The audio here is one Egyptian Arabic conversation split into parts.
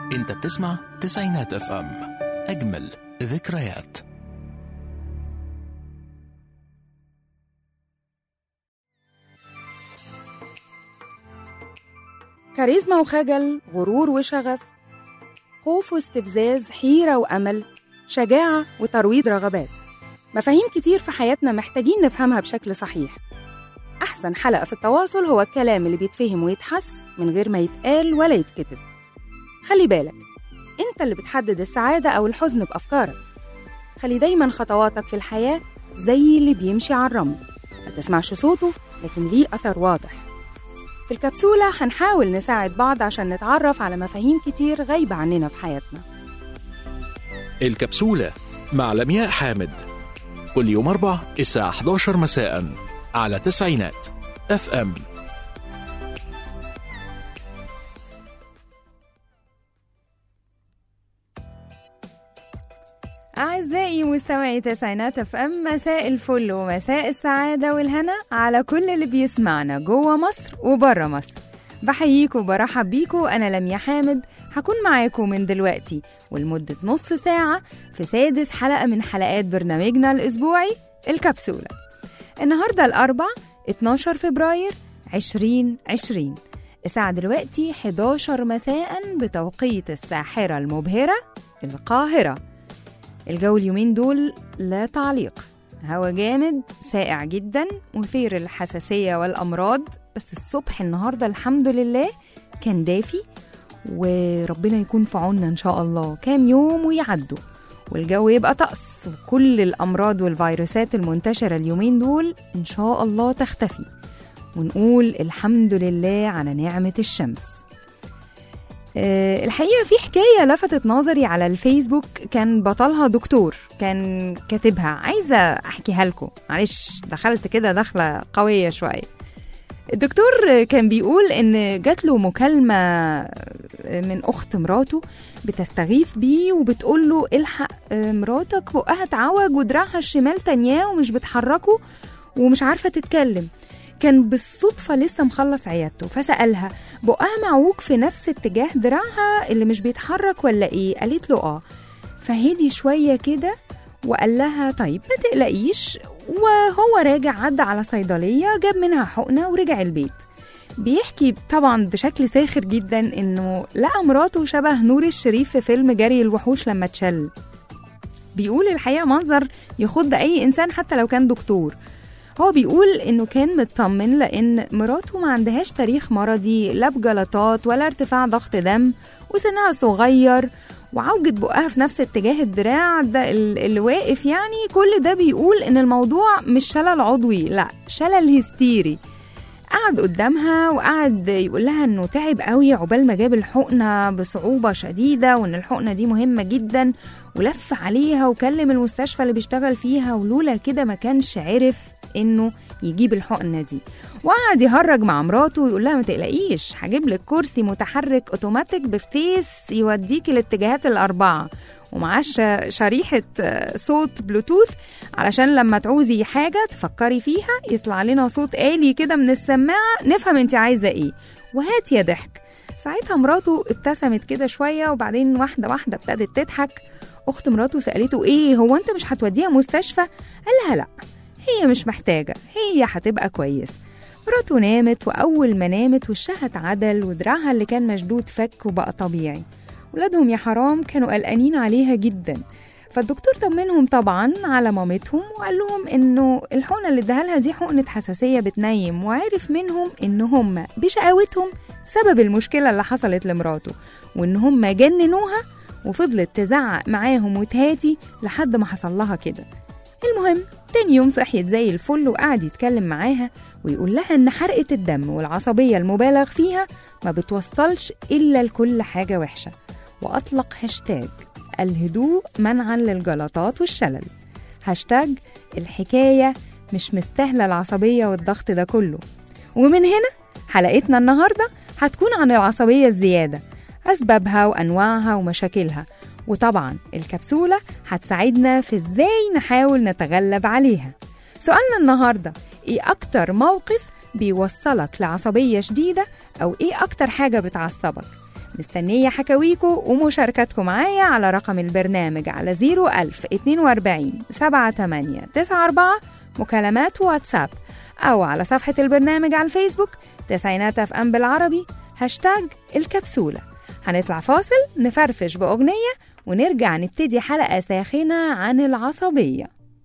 انت بتسمع تسعينات اف ام اجمل ذكريات كاريزما وخجل غرور وشغف خوف واستفزاز حيرة وأمل شجاعة وترويض رغبات مفاهيم كتير في حياتنا محتاجين نفهمها بشكل صحيح أحسن حلقة في التواصل هو الكلام اللي بيتفهم ويتحس من غير ما يتقال ولا يتكتب خلي بالك أنت اللي بتحدد السعادة أو الحزن بأفكارك خلي دايما خطواتك في الحياة زي اللي بيمشي على الرمل ما تسمعش صوته لكن ليه أثر واضح في الكبسولة هنحاول نساعد بعض عشان نتعرف على مفاهيم كتير غايبة عننا في حياتنا الكبسولة مع لمياء حامد كل يوم أربع الساعة 11 مساء على تسعينات اف ام أعزائي مستمعي تسعينات اف ام مساء الفل ومساء السعادة والهنا على كل اللي بيسمعنا جوه مصر وبره مصر بحييكوا وبرحب بيكوا أنا لميا حامد هكون معاكم من دلوقتي ولمدة نص ساعة في سادس حلقة من حلقات برنامجنا الأسبوعي الكبسولة النهاردة الأربع 12 فبراير 2020 الساعة دلوقتي 11 مساء بتوقيت الساحرة المبهرة القاهرة الجو اليومين دول لا تعليق هوا جامد ساقع جدا مثير للحساسية والأمراض بس الصبح النهاردة الحمد لله كان دافي وربنا يكون في عوننا إن شاء الله كام يوم ويعدوا والجو يبقى طقس وكل الأمراض والفيروسات المنتشرة اليومين دول إن شاء الله تختفي ونقول الحمد لله على نعمة الشمس آه، الحقيقة في حكاية لفتت نظري على الفيسبوك كان بطلها دكتور كان كاتبها عايزة أحكيها لكم معلش دخلت كده دخلة قوية شوية الدكتور كان بيقول إن جات له مكالمة من أخت مراته بتستغيث بيه وبتقول له الحق آه، مراتك بقها اتعوج ودراعها الشمال تانياه ومش بتحركه ومش عارفة تتكلم كان بالصدفة لسه مخلص عيادته فسألها بقها معوج في نفس اتجاه دراعها اللي مش بيتحرك ولا ايه قالت له اه فهدي شوية كده وقال لها طيب ما تقلقيش وهو راجع عدى على صيدلية جاب منها حقنة ورجع البيت بيحكي طبعا بشكل ساخر جدا انه لقى مراته شبه نور الشريف في فيلم جري الوحوش لما اتشل بيقول الحقيقة منظر يخض أي إنسان حتى لو كان دكتور هو بيقول انه كان مطمن لان مراته ما عندهاش تاريخ مرضي لا بجلطات ولا ارتفاع ضغط دم وسنها صغير وعوجة بقها في نفس اتجاه الدراع ده ال- اللي واقف يعني كل ده بيقول ان الموضوع مش شلل عضوي لا شلل هستيري قعد قدامها وقعد يقول لها انه تعب قوي عقبال ما جاب الحقنه بصعوبه شديده وان الحقنه دي مهمه جدا ولف عليها وكلم المستشفى اللي بيشتغل فيها ولولا كده ما كانش عرف انه يجيب الحقنه دي وقعد يهرج مع مراته ويقول لها ما تقلقيش هجيب لك كرسي متحرك اوتوماتيك بفتيس يوديك الاتجاهات الاربعه ومعاه ش- شريحة آه، صوت بلوتوث علشان لما تعوزي حاجة تفكري فيها يطلع لنا صوت آلي كده من السماعة نفهم انت عايزة ايه وهات يا ضحك ساعتها مراته ابتسمت كده شوية وبعدين واحدة واحدة ابتدت تضحك أخت مراته سألته ايه هو انت مش هتوديها مستشفى؟ قال لها لأ هي مش محتاجة هي هتبقى كويس مراته نامت وأول ما نامت وشها اتعدل ودراعها اللي كان مشدود فك وبقى طبيعي ولادهم يا حرام كانوا قلقانين عليها جدا فالدكتور طمنهم طبعا على مامتهم وقال لهم انه الحقنه اللي اداها لها دي حقنه حساسيه بتنيم وعرف منهم ان هم بشقاوتهم سبب المشكله اللي حصلت لمراته وان هم جننوها وفضلت تزعق معاهم وتهاتي لحد ما حصل لها كده المهم تاني يوم صحيت زي الفل وقعد يتكلم معاها ويقول لها ان حرقه الدم والعصبيه المبالغ فيها ما بتوصلش الا لكل حاجه وحشه واطلق هاشتاج الهدوء منعا للجلطات والشلل هاشتاج الحكايه مش مستاهله العصبيه والضغط ده كله ومن هنا حلقتنا النهارده هتكون عن العصبيه الزياده اسبابها وانواعها ومشاكلها وطبعا الكبسوله هتساعدنا في ازاي نحاول نتغلب عليها سؤالنا النهارده ايه اكتر موقف بيوصلك لعصبيه شديده او ايه اكتر حاجه بتعصبك مستنية حكاويكو ومشاركاتكم معايا على رقم البرنامج على 01000 42 78 94 مكالمات واتساب أو على صفحة البرنامج على الفيسبوك تسعينات اف ام بالعربي هاشتاج الكبسولة هنطلع فاصل نفرفش بأغنية ونرجع نبتدي حلقة ساخنة عن العصبية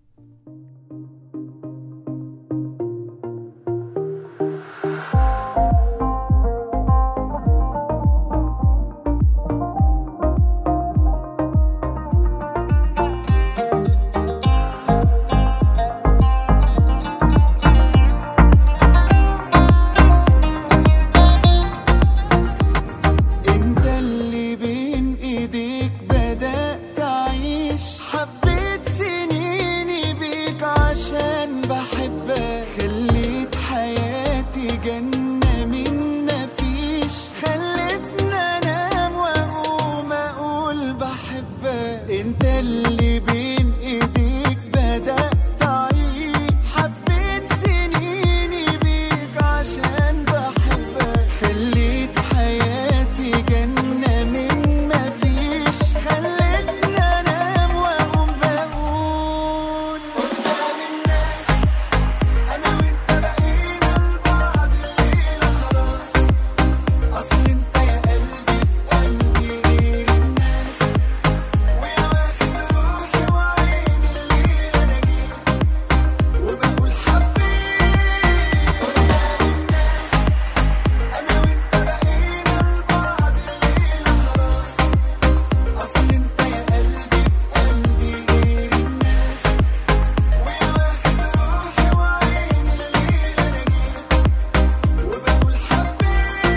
انت اللي بين ايديك بدأت اعيش حبيت سنيني بيك عشان بحبك خليت حياتي جنة من مفيش خلتني انام واقوم اقول بحبك انت اللي بين ايديك بدأت اعيش حبيت سنيني بيك عشان بحبك خليت حياتي جنة من مفيش خلتني انام واقوم بقول قدام الناس انا وانت بقينا لبعض الليلة خلاص اصل انت يا قلبي في قلبي غير الناس ويا واخد روحي وعيني الليلة انا جيت وبقول حبيت قدام الناس انا وانت بقينا لبعض الليلة خلاص اصل انت يا قلبي في قلبي غير الناس ويا واخد روحي وعيني الليلة انا جيت وبقول حبيت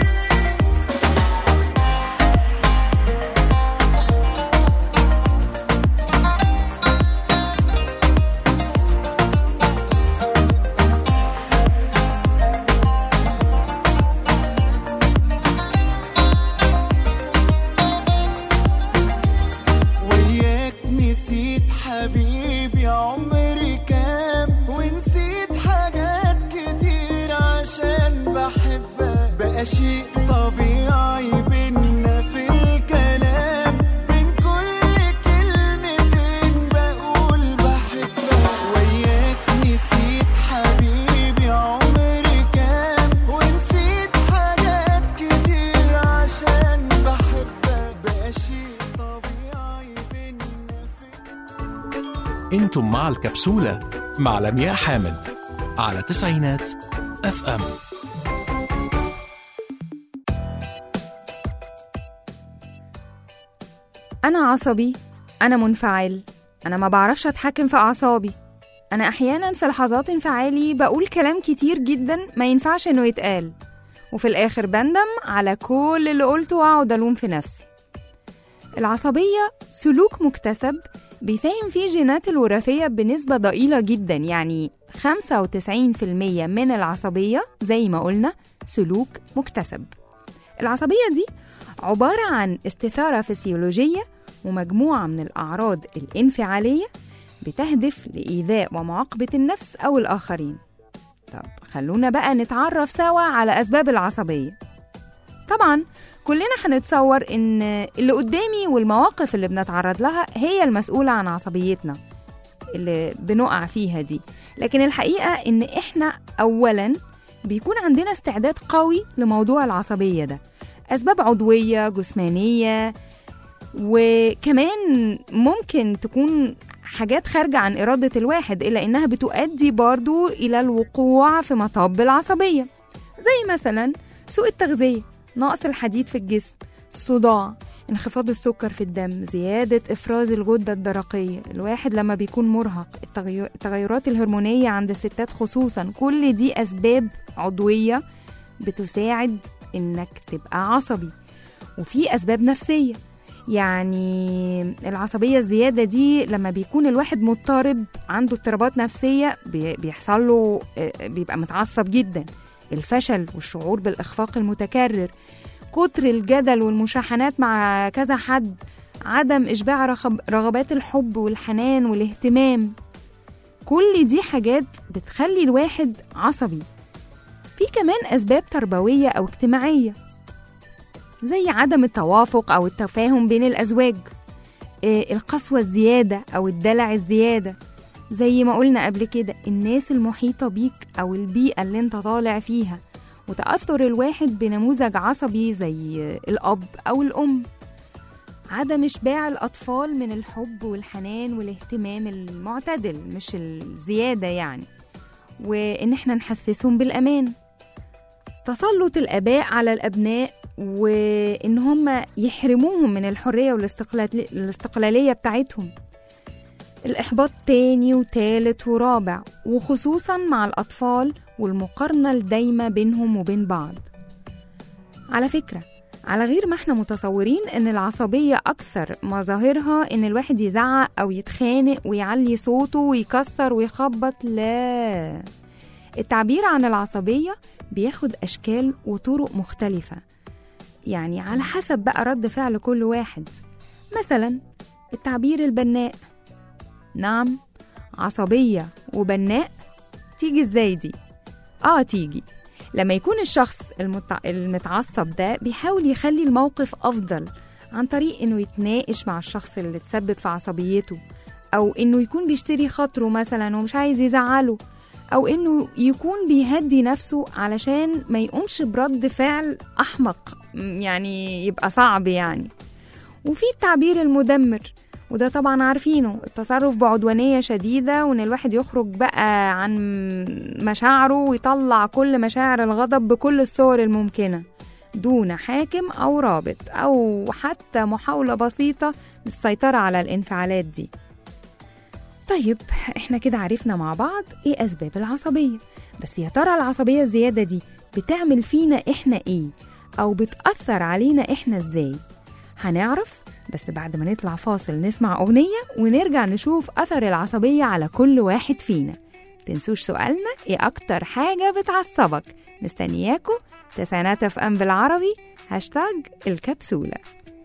وياك نسيت حبيبي عمري كام ونسيت حاجات كتير عشان بحبك بقى شيء طبيعي بينا في الكلام بين كل كلمتين بقول بحبك وياك نسيت حبيبي عمري كام ونسيت حاجات كتير عشان بحبك بقى شيء طبيعي بينا في انتم مع الكبسولة مع لمياء حامد على تسعينات اف ام أنا عصبي أنا منفعل أنا ما بعرفش أتحكم في أعصابي أنا أحيانا في لحظات انفعالي بقول كلام كتير جدا ما ينفعش إنه يتقال وفي الآخر بندم على كل اللي قلته وأقعد ألوم في نفسي العصبية سلوك مكتسب بيساهم فيه جينات الوراثية بنسبة ضئيلة جدا يعني 95% من العصبية زي ما قلنا سلوك مكتسب العصبية دي عبارة عن استثارة فسيولوجية ومجموعة من الأعراض الانفعالية بتهدف لإيذاء ومعاقبة النفس أو الآخرين طب خلونا بقى نتعرف سوا على أسباب العصبية طبعا كلنا هنتصور إن اللي قدامي والمواقف اللي بنتعرض لها هي المسؤولة عن عصبيتنا اللي بنقع فيها دي لكن الحقيقة إن إحنا أولا بيكون عندنا استعداد قوي لموضوع العصبية ده أسباب عضوية جسمانية وكمان ممكن تكون حاجات خارجة عن إرادة الواحد إلا إنها بتؤدي برضو إلى الوقوع في مطب العصبية زي مثلا سوء التغذية نقص الحديد في الجسم الصداع انخفاض السكر في الدم زيادة إفراز الغدة الدرقية الواحد لما بيكون مرهق التغير- التغيرات الهرمونية عند الستات خصوصا كل دي أسباب عضوية بتساعد إنك تبقى عصبي وفي أسباب نفسية يعني العصبية الزيادة دي لما بيكون الواحد مضطرب عنده اضطرابات نفسية بي- بيحصل له آه، بيبقى متعصب جدا الفشل والشعور بالإخفاق المتكرر كتر الجدل والمشاحنات مع كذا حد عدم إشباع رغب- رغبات الحب والحنان والاهتمام كل دي حاجات بتخلي الواحد عصبي في كمان أسباب تربوية أو اجتماعية زي عدم التوافق أو التفاهم بين الأزواج آه، القسوة الزيادة أو الدلع الزيادة زي ما قلنا قبل كده الناس المحيطة بيك أو البيئة اللي انت طالع فيها وتأثر الواحد بنموذج عصبي زي الأب أو الأم عدم إشباع الأطفال من الحب والحنان والاهتمام المعتدل مش الزيادة يعني وإن احنا نحسسهم بالأمان تسلط الآباء على الأبناء وإن هم يحرموهم من الحرية والاستقلال- الاستقلالية بتاعتهم الإحباط تاني وتالت ورابع وخصوصا مع الأطفال والمقارنة الدايمة بينهم وبين بعض على فكرة على غير ما احنا متصورين ان العصبية اكثر مظاهرها ان الواحد يزعق او يتخانق ويعلي صوته ويكسر ويخبط لا التعبير عن العصبية بياخد اشكال وطرق مختلفة يعني على حسب بقى رد فعل كل واحد مثلا التعبير البناء نعم عصبية وبناء تيجي ازاي دي؟ اه تيجي لما يكون الشخص المتع... المتعصب ده بيحاول يخلي الموقف أفضل عن طريق إنه يتناقش مع الشخص اللي تسبب في عصبيته أو إنه يكون بيشتري خاطره مثلا ومش عايز يزعله أو إنه يكون بيهدي نفسه علشان ما يقومش برد فعل أحمق م- يعني يبقى صعب يعني وفي التعبير المدمر وده طبعا عارفينه التصرف بعدوانية شديدة وإن الواحد يخرج بقى عن مشاعره ويطلع كل مشاعر الغضب بكل الصور الممكنة دون حاكم أو رابط أو حتى محاولة بسيطة للسيطرة على الانفعالات دي طيب احنا كده عرفنا مع بعض ايه أسباب العصبية بس يا ترى العصبية الزيادة دي بتعمل فينا احنا ايه أو بتأثر علينا احنا ازاي هنعرف بس بعد ما نطلع فاصل نسمع أغنية ونرجع نشوف أثر العصبية على كل واحد فينا تنسوش سؤالنا إيه أكتر حاجة بتعصبك مستنياكو تسعينات اف ام بالعربي هاشتاج الكبسولة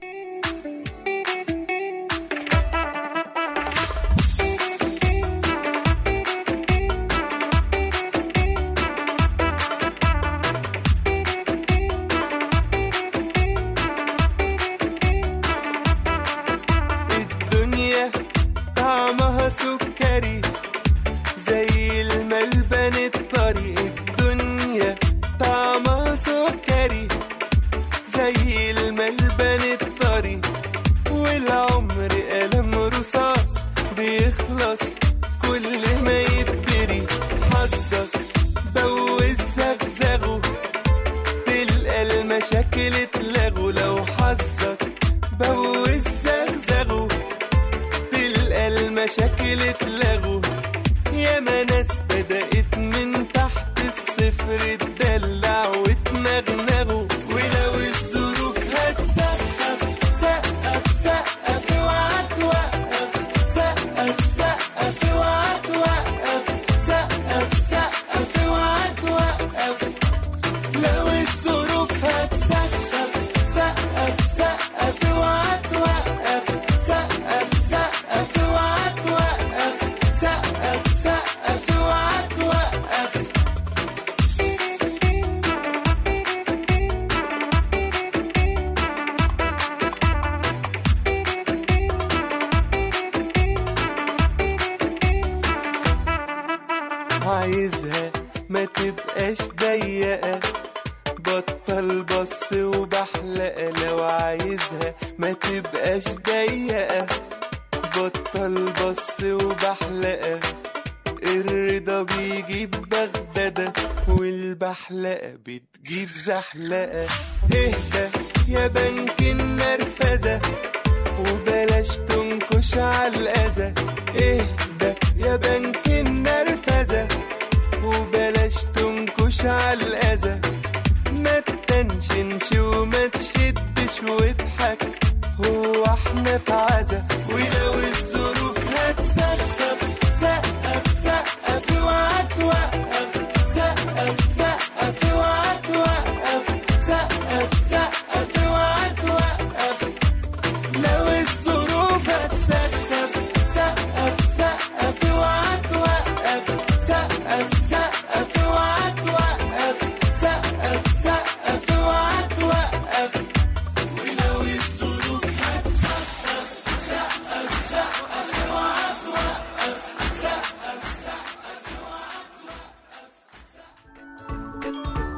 الدنيا طعمها سكري زي الملبن الطري الدنيا طعمها سكري زي الملبن الطري والعمر قلم رصاص بيخلص كل ما يتدري حظك بوز زغزغه تلقى المشاكل اتلغوا لو حظك بوز زغزغه تلقى المشاكل اتلغوا ياما ناس بدأت من تحت الصفر تدلع وتنغنغوا ولو الظروف هتسقف سقف سقف اوعى توقف سقف سقف اوعى توقف سقف سقف اوعى توقف لو الظروف هتسقف سقف سقف اوعى توقف سقف سقف اوعى توقف سقف سقف اوعى توقف عايزها ما تبقاش ضيقة بطل بص وبحلقة لو عايزها ما تبقاش ضيقة بطل بص وبحلقة الرضا بيجيب بغدادة والبحلقة بتجيب زحلقة اهدى يا بنك النرفزة وبلاش تنكش على الأذى اهدى يا بنك النرفزة وبلاش تنكش على الأذى ما تتنشنش وما تشدش واضحك هو احنا في عزا ولو الظروف هتسقف سقف سقف اوعى توقف سقف سقف اوعى توقف سقف سقف اوعى توقف لو الظروف هتسقف سقف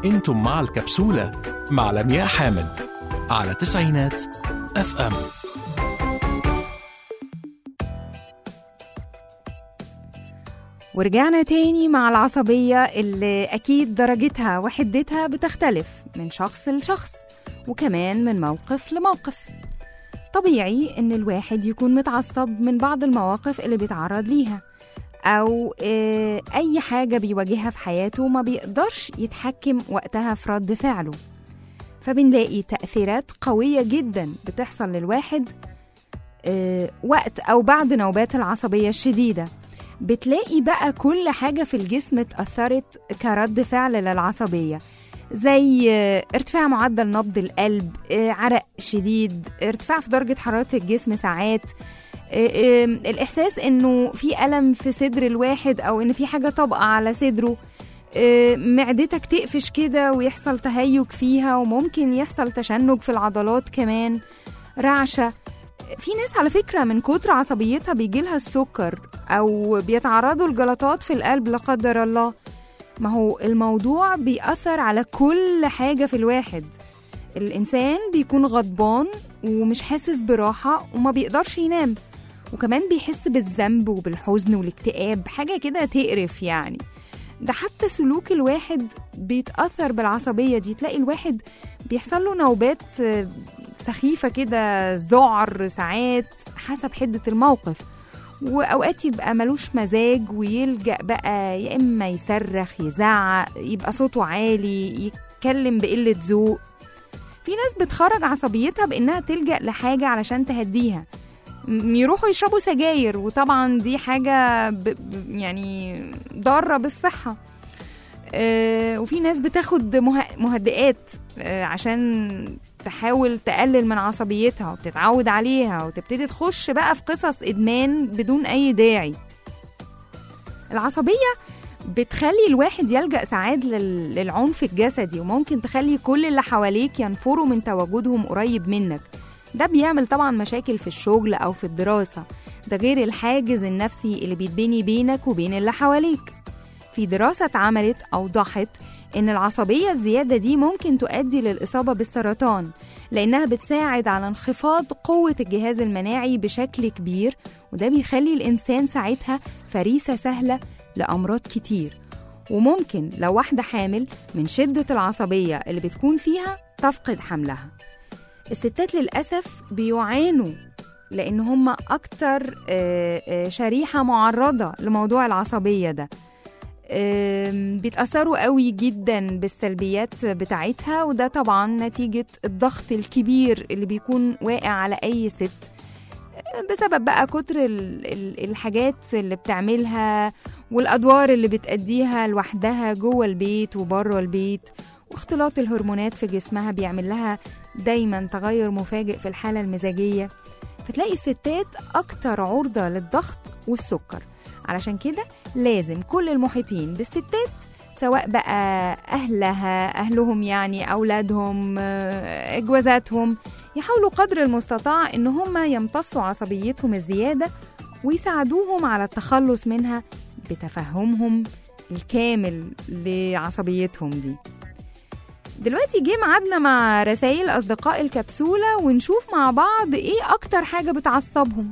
انتم مع الكبسولة مع لمياء حامد على تسعينات اف ام ورجعنا تاني مع العصبية اللي أكيد درجتها وحدتها بتختلف من شخص لشخص وكمان من موقف لموقف طبيعي إن الواحد يكون متعصب من بعض المواقف اللي بيتعرض ليها أو آه، أي حاجة بيواجهها في حياته ما بيقدرش يتحكم وقتها في رد فعله فبنلاقي تأثيرات قوية جدا بتحصل للواحد آه، وقت أو بعد نوبات العصبية الشديدة بتلاقي بقى كل حاجة في الجسم اتأثرت كرد فعل للعصبية زي آه، ارتفاع معدل نبض القلب آه، عرق شديد ارتفاع في درجة حرارة الجسم ساعات آه، آه، الإحساس إنه في ألم في صدر الواحد أو إن في حاجة طابقة على صدره آه، معدتك تقفش كده ويحصل تهيج فيها وممكن يحصل تشنج في العضلات كمان رعشة في ناس على فكرة من كتر عصبيتها بيجيلها السكر أو بيتعرضوا لجلطات في القلب لا قدر الله ما هو الموضوع بيأثر على كل حاجة في الواحد الإنسان بيكون غضبان ومش حاسس براحة وما بيقدرش ينام وكمان بيحس بالذنب وبالحزن والاكتئاب حاجة كده تقرف يعني ده حتى سلوك الواحد بيتأثر بالعصبية دي تلاقي الواحد بيحصل له نوبات آه، سخيفة كده ذعر ساعات حسب حدة الموقف وأوقات يبقى ملوش مزاج ويلجأ بقى يا إما يصرخ يزعق يبقى صوته عالي يتكلم بقلة ذوق في ناس بتخرج عصبيتها بإنها تلجأ لحاجة علشان تهديها م- يروحوا يشربوا سجاير وطبعا دي حاجة ب... ب- يعني ضارة بالصحة آه، وفي ناس بتاخد مه... مهدئات آه، عشان تحاول تقلل من عصبيتها وتتعود عليها وتبتدي تخش بقى في قصص إدمان بدون أي داعي العصبية بتخلي الواحد يلجأ ساعات لل... للعنف الجسدي وممكن تخلي كل اللي حواليك ينفروا من تواجدهم قريب منك ده بيعمل طبعا مشاكل في الشغل أو في الدراسة ده غير الحاجز النفسي اللي بيتبني بينك وبين اللي حواليك في دراسة اتعملت أوضحت إن العصبية الزيادة دي ممكن تؤدي للإصابة بالسرطان لأنها بتساعد على انخفاض قوة الجهاز المناعي بشكل كبير وده بيخلي الإنسان ساعتها فريسة سهلة لأمراض كتير وممكن لو واحدة حامل من شدة العصبية اللي بتكون فيها تفقد حملها الستات للأسف بيعانوا لأن هم أكتر آه، آه، شريحة معرضة لموضوع العصبية ده آم، بيتأثروا قوي جدا بالسلبيات بتاعتها وده طبعا نتيجة الضغط الكبير اللي بيكون واقع على أي ست آه، بسبب بقى كتر ال- ال- الحاجات اللي بتعملها والأدوار اللي بتأديها لوحدها جوه البيت وبره البيت واختلاط الهرمونات في جسمها بيعمل لها دايما تغير مفاجئ في الحالة المزاجية فتلاقي الستات أكتر عرضة للضغط والسكر علشان كده لازم كل المحيطين بالستات سواء بقى أهلها أهلهم يعني أولادهم آه، إجوازاتهم يحاولوا قدر المستطاع إن هم يمتصوا عصبيتهم الزيادة ويساعدوهم على التخلص منها بتفهمهم الكامل لعصبيتهم دي دلوقتي جه ميعادنا مع رسائل أصدقاء الكبسولة ونشوف مع بعض إيه أكتر حاجة بتعصبهم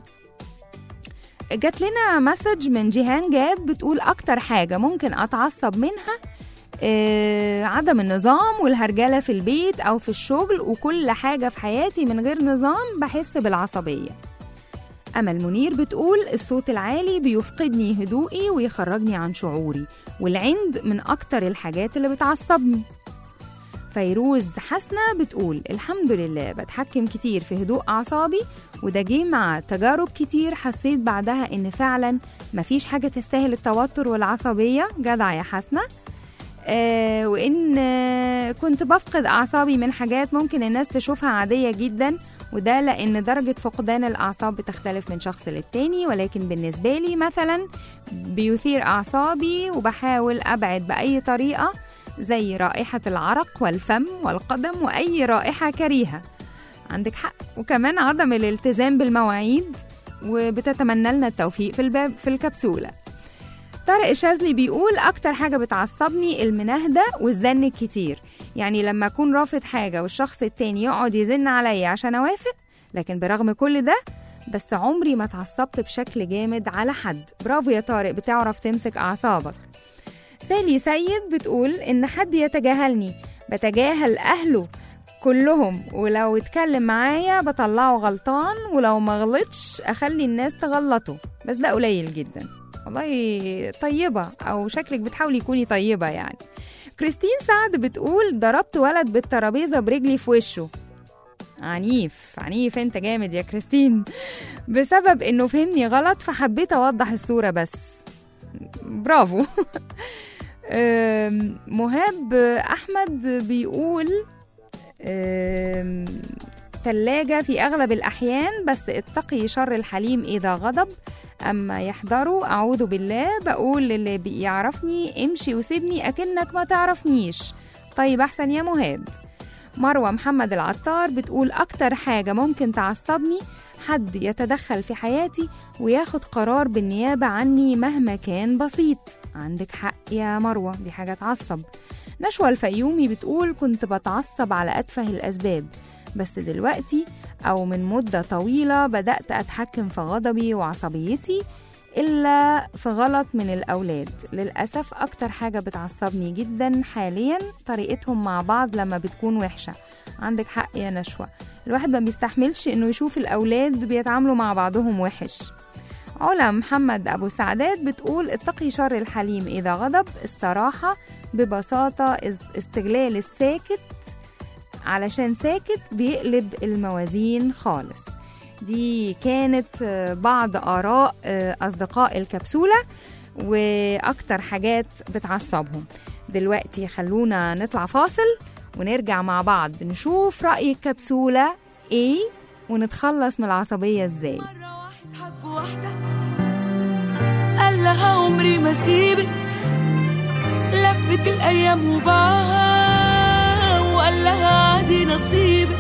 جات لنا مسج من جيهان جاد بتقول أكتر حاجة ممكن أتعصب منها آه، عدم النظام والهرجلة في البيت أو في الشغل وكل حاجة في حياتي من غير نظام بحس بالعصبية أمل منير بتقول الصوت العالي بيفقدني هدوئي ويخرجني عن شعوري والعند من أكتر الحاجات اللي بتعصبني فيروز حسنة بتقول الحمد لله بتحكم كتير في هدوء أعصابي وده جه مع تجارب كتير حسيت بعدها إن فعلا مفيش حاجة تستاهل التوتر والعصبية جدع يا حسنة آه وإن آه كنت بفقد أعصابي من حاجات ممكن الناس تشوفها عادية جدا وده لأن درجة فقدان الأعصاب بتختلف من شخص للتاني ولكن بالنسبة لي مثلا بيثير أعصابي وبحاول أبعد بأي طريقة زي رائحة العرق والفم والقدم وأي رائحة كريهة عندك حق وكمان عدم الالتزام بالمواعيد وبتتمنى لنا التوفيق في الباب في الكبسولة طارق الشاذلي بيقول أكتر حاجة بتعصبني المناهدة والزن الكتير يعني لما أكون رافض حاجة والشخص التاني يقعد يزن عليا عشان أوافق لكن برغم كل ده بس عمري ما اتعصبت بشكل جامد على حد برافو يا طارق بتعرف تمسك أعصابك سالي سيد بتقول إن حد يتجاهلني بتجاهل أهله كلهم ولو اتكلم معايا بطلعه غلطان ولو ما غلطش أخلي الناس تغلطه بس ده قليل جدا والله طيبة أو شكلك بتحاولي تكوني طيبة يعني كريستين سعد بتقول ضربت ولد بالترابيزة برجلي في وشه عنيف عنيف انت جامد يا كريستين بسبب انه فهمني غلط فحبيت اوضح الصورة بس برافو أم، مهاب احمد بيقول أم، تلاجة في أغلب الأحيان بس اتقي شر الحليم إذا غضب أما يحضروا أعوذ بالله بقول للي بيعرفني امشي وسيبني أكنك ما تعرفنيش طيب أحسن يا مهاب مروة محمد العطار بتقول أكتر حاجة ممكن تعصبني حد يتدخل في حياتي وياخد قرار بالنيابة عني مهما كان بسيط عندك حق يا مروة دي حاجة تعصب نشوى الفيومي بتقول كنت بتعصب على أتفه الأسباب بس دلوقتي أو من مدة طويلة بدأت أتحكم في غضبي وعصبيتي إلا في غلط من الأولاد للأسف أكتر حاجة بتعصبني جدا حاليا طريقتهم مع بعض لما بتكون وحشة عندك حق يا نشوى الواحد ما بيستحملش إنه يشوف الأولاد بيتعاملوا مع بعضهم وحش علا محمد أبو سعدات بتقول اتقي شر الحليم إذا غضب الصراحة ببساطة است- استغلال الساكت علشان ساكت بيقلب الموازين خالص دي كانت آه، بعض آراء آه، أصدقاء الكبسولة وأكتر حاجات بتعصبهم دلوقتي خلونا نطلع فاصل ونرجع مع بعض نشوف رأي الكبسولة إيه ونتخلص من العصبية إزاي مرة واحد حب واحدة قال لها عمري ما سيبك لفت الأيام وباعها وقال لها عادي نصيبك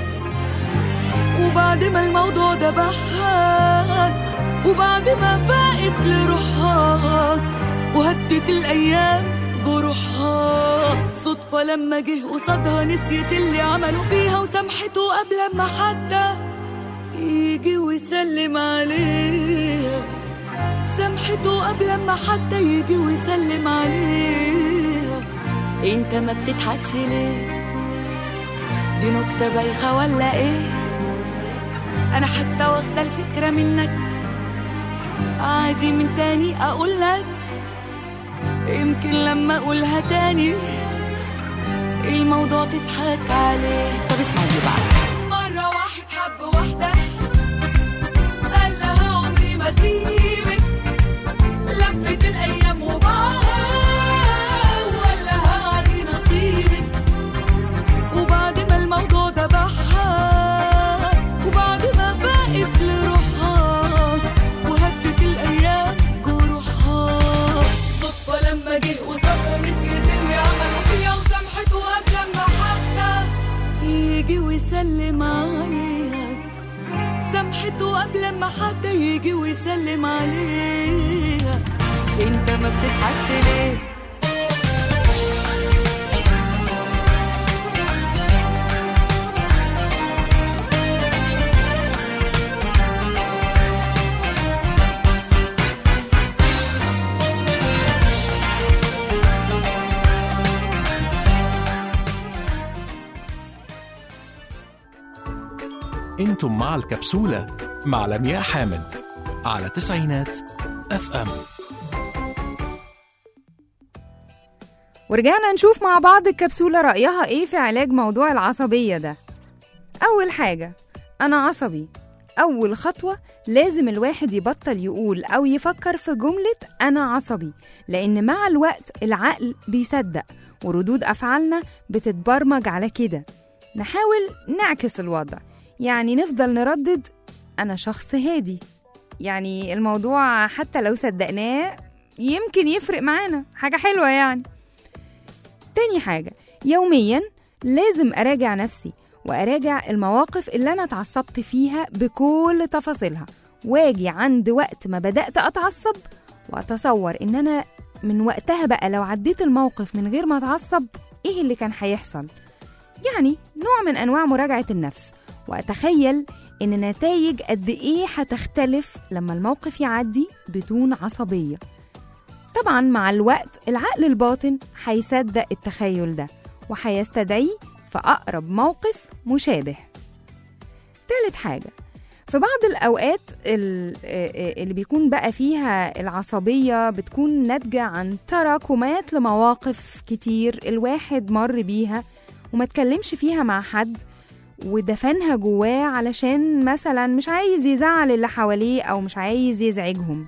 وبعد ما الموضوع ده بحها وبعد ما فاقت لروحها وهدت الأيام جروحها صدفة لما جه قصادها نسيت اللي عملوا فيها وسامحته قبل ما حتى يجي ويسلم عليها سامحته قبل ما حتى يجي ويسلم عليها انت ما بتضحكش ليه دي نكتة بايخة ولا ايه انا حتى واخدة الفكرة منك عادي من تاني اقول لك يمكن لما اقولها تاني الموضوع تضحك عليه طب اسمع دي بقى مرة واحد حب واحدة قال لها عمري ما سيبك لفت الأيام وباعها وقال لها عادي نصيبك وبعد ما الموضوع ده بحها وبعد ما فاقت لروحها وهدت الأيام جروحها صدفة لما جه وصبر نسيت اللي عملوا فيها وسامحته قبل ما حتى يجي ويسلم عليها سامحته قبل ما حتى يجي ويسلم عليها انت ما بتضحكش ليه انتم مع الكبسولة مع لمياء حامد على تسعينات اف ام ورجعنا نشوف مع بعض الكبسولة رأيها إيه في علاج موضوع العصبية ده أول حاجة أنا عصبي أول خطوة لازم الواحد يبطل يقول أو يفكر في جملة أنا عصبي لأن مع الوقت العقل بيصدق وردود أفعالنا بتتبرمج على كده نحاول نعكس الوضع يعني نفضل نردد أنا شخص هادي يعني الموضوع حتى لو صدقناه يمكن يفرق معانا حاجة حلوة يعني تاني حاجة يوميا لازم أراجع نفسي وأراجع المواقف اللي أنا اتعصبت فيها بكل تفاصيلها واجي عند وقت ما بدأت أتعصب وأتصور إن أنا من وقتها بقى لو عديت الموقف من غير ما اتعصب ايه اللي كان هيحصل يعني نوع من انواع مراجعه النفس واتخيل ان نتائج قد ايه هتختلف لما الموقف يعدي بدون عصبيه طبعا مع الوقت العقل الباطن هيصدق التخيل ده وهيستدعيه في اقرب موقف مشابه تالت حاجه في بعض الأوقات ال- آه، اللي بيكون بقى فيها العصبية بتكون ناتجة عن تراكمات لمواقف كتير الواحد مر بيها وما تكلمش فيها مع حد ودفنها جواه علشان مثلا مش عايز يزعل اللي حواليه أو مش عايز يزعجهم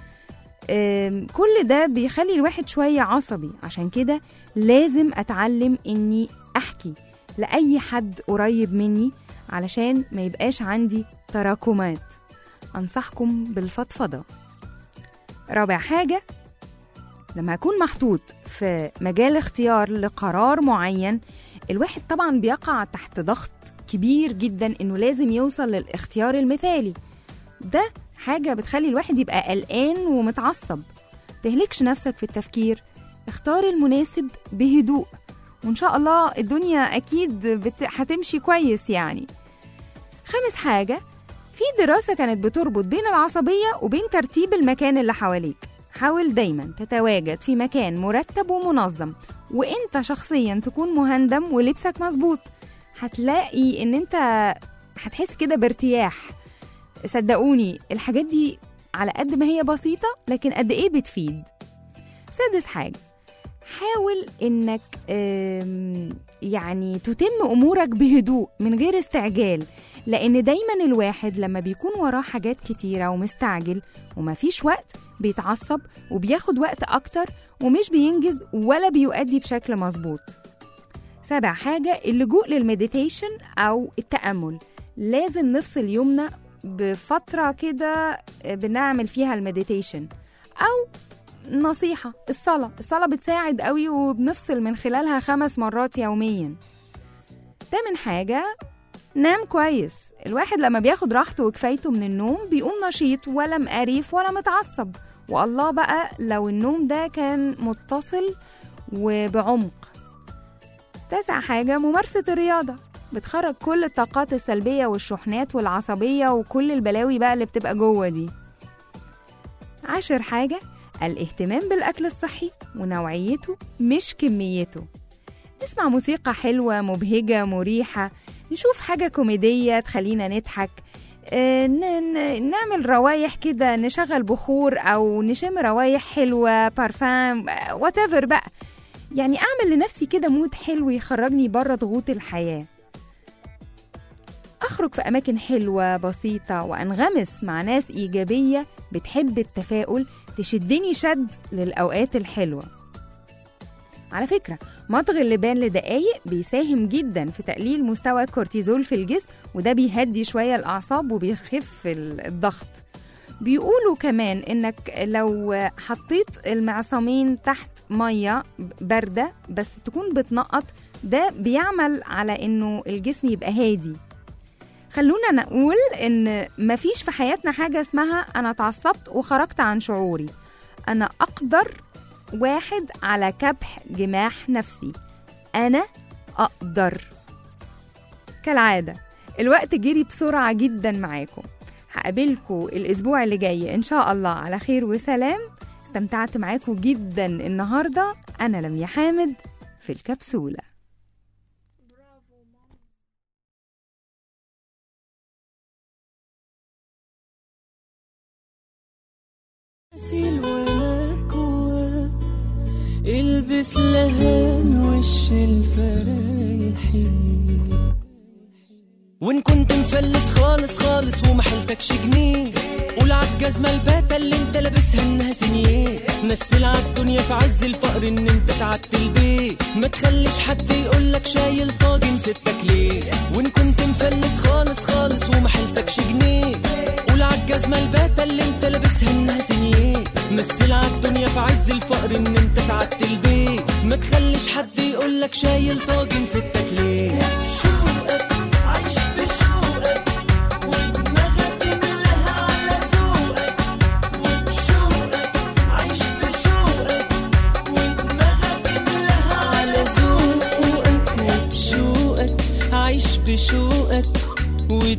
آم، كل ده بيخلي الواحد شوية عصبي عشان كده لازم أتعلم إني أحكي لأي حد قريب مني علشان ما يبقاش عندي تراكمات أنصحكم بالفضفضة رابع حاجة لما أكون محطوط في مجال اختيار لقرار معين الواحد طبعا بيقع تحت ضغط كبير جدا إنه لازم يوصل للاختيار المثالي ده حاجة بتخلي الواحد يبقى قلقان ومتعصب تهلكش نفسك في التفكير اختار المناسب بهدوء وإن شاء الله الدنيا أكيد بت... هتمشي كويس يعني خامس حاجة في دراسة كانت بتربط بين العصبية وبين ترتيب المكان اللي حواليك حاول دايما تتواجد في مكان مرتب ومنظم وانت شخصيا تكون مهندم ولبسك مظبوط هتلاقي ان انت هتحس كده بارتياح صدقوني الحاجات دي على قد ما هي بسيطة لكن قد ايه بتفيد سادس حاجة حاول انك آم، يعني تتم امورك بهدوء من غير استعجال لان دايما الواحد لما بيكون وراه حاجات كتيرة ومستعجل ومفيش وقت بيتعصب وبياخد وقت اكتر ومش بينجز ولا بيؤدي بشكل مظبوط سابع حاجة اللجوء للمديتيشن أو التأمل لازم نفصل يومنا بفترة كده بنعمل فيها المديتيشن أو نصيحة الصلاة الصلاة بتساعد قوي وبنفصل من خلالها خمس مرات يوميا تامن حاجة نام كويس الواحد لما بياخد راحته وكفايته من النوم بيقوم نشيط ولا مقريف ولا متعصب والله بقى لو النوم ده كان متصل وبعمق تاسع حاجة ممارسة الرياضة بتخرج كل الطاقات السلبية والشحنات والعصبية وكل البلاوي بقى اللي بتبقى جوه دي عاشر حاجة الاهتمام بالأكل الصحي ونوعيته مش كميته نسمع موسيقى حلوة مبهجة مريحة نشوف حاجة كوميدية تخلينا نضحك آه، ن- ن- نعمل روايح كده نشغل بخور أو نشم روايح حلوة بارفان وات بقى يعني أعمل لنفسي كده مود حلو يخرجني بره ضغوط الحياة أخرج في أماكن حلوة بسيطة وأنغمس مع ناس إيجابية بتحب التفاؤل تشدني شد للأوقات الحلوة على فكرة مضغ اللبان لدقايق بيساهم جدا في تقليل مستوى الكورتيزول في الجسم وده بيهدي شوية الأعصاب وبيخف ال- الضغط بيقولوا كمان انك لو حطيت المعصمين تحت ميه بارده بس تكون بتنقط ده بيعمل على انه الجسم يبقى هادي خلونا نقول ان مفيش في حياتنا حاجه اسمها انا اتعصبت وخرجت عن شعوري انا اقدر واحد على كبح جماح نفسي انا اقدر كالعاده الوقت جري بسرعه جدا معاكم هقابلكم الأسبوع اللي جاي إن شاء الله على خير وسلام استمتعت معاكم جدا النهاردة أنا لميا حامد في الكبسولة غسيل ومكوى البس لهان وش الفرايحين وان كنت مفلس خالص خالص وما حيلتكش جنيه قول عالجزمة الباتة اللي انت لابسها انها سنيه مثل عالدنيا في عز الفقر ان انت سعدت البيت ما تخليش حد يقولك شايل طاجن ستك ليه وان كنت مفلس خالص خالص وما حيلتكش جنيه قول عالجزمة الباتة اللي انت لابسها انها سنيه مثل عالدنيا في عز الفقر ان انت سعدت البيت ما تخليش حد يقولك شايل طاجن ستك ليه بشوقك عيش بشوقك ودماغك املاها على ذوقك وبشوقك عيش بشوقك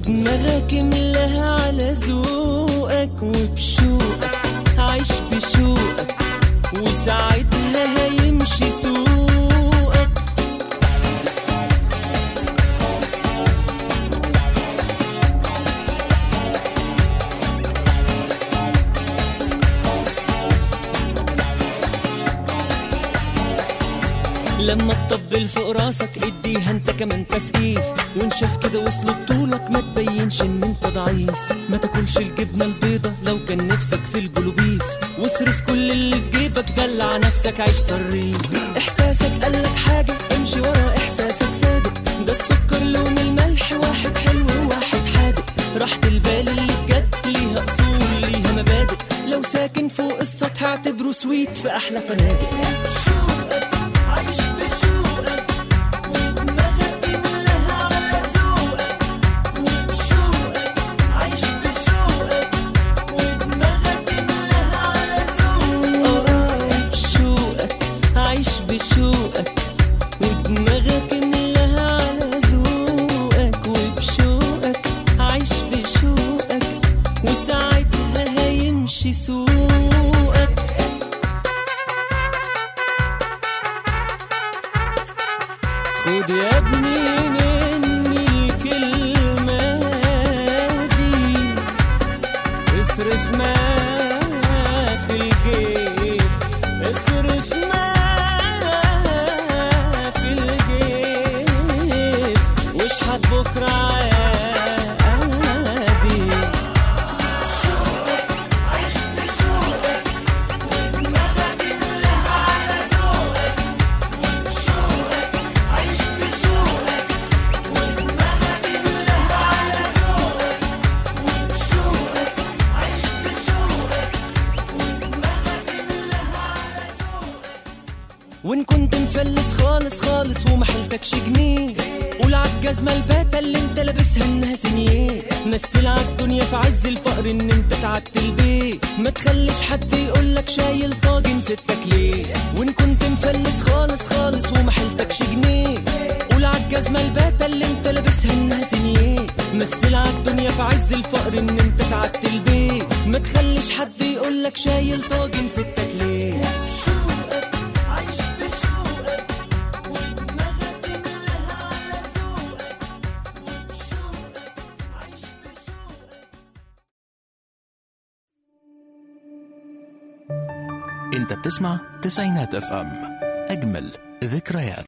ودماغك املاها على ذوقك وبشوقك عيش بشوقك وساعتها هيمشي سوقك لما تطبل فوق راسك اديها انت كمان تسقيف وانشف كده وصل بطولك ما تبينش ان انت ضعيف ما تاكلش الجبنه البيضه لو كان نفسك في البلوبيف واصرف كل اللي في جيبك دلع نفسك عيش صريف احساسك قالك حاجه امشي ورا احساسك صادق ده السكر لون الملح واحد حلو وواحد حادق راحة البال اللي بجد ليها اصول ليها مبادئ لو ساكن فوق السطح اعتبره سويت في احلى فنادق عيش بشوقك ودماغك املاها على ذوقك وبشوقك عيش بشوقك ودماغك املاها على ذوقك اه بشوقك عيش بشوقك ودماغك املاها على ذوقك وبشوقك عيش بشوقك وساعتها هيمشي سوقك خد يا ابني مني الكلمة دي اصرف ما في الجيب اصرف ما في الجيب واشحت بكرة عادي وان كنت مفلس خالص خالص وما حيلتكش جنيه قول عالجزمة الباتة اللي انت لابسها انها سنيه مثل عالدنيا في عز الفقر ان انت سعدت البيت ما تخليش حد يقولك شايل طاجن ستك ليه وان كنت مفلس خالص خالص وما حيلتكش جنيه قول عالجزمة الباتة اللي انت لابسها انها سنيه مثل عالدنيا في عز الفقر ان انت سعدت البيت ما تخليش حد يقولك شايل طاجن ستك ليه عيش بشوقك ودماغك املاها على ذوقك وبشوقك عيش بشوقك انت بتسمع تسعينات اف ام اجمل ذكريات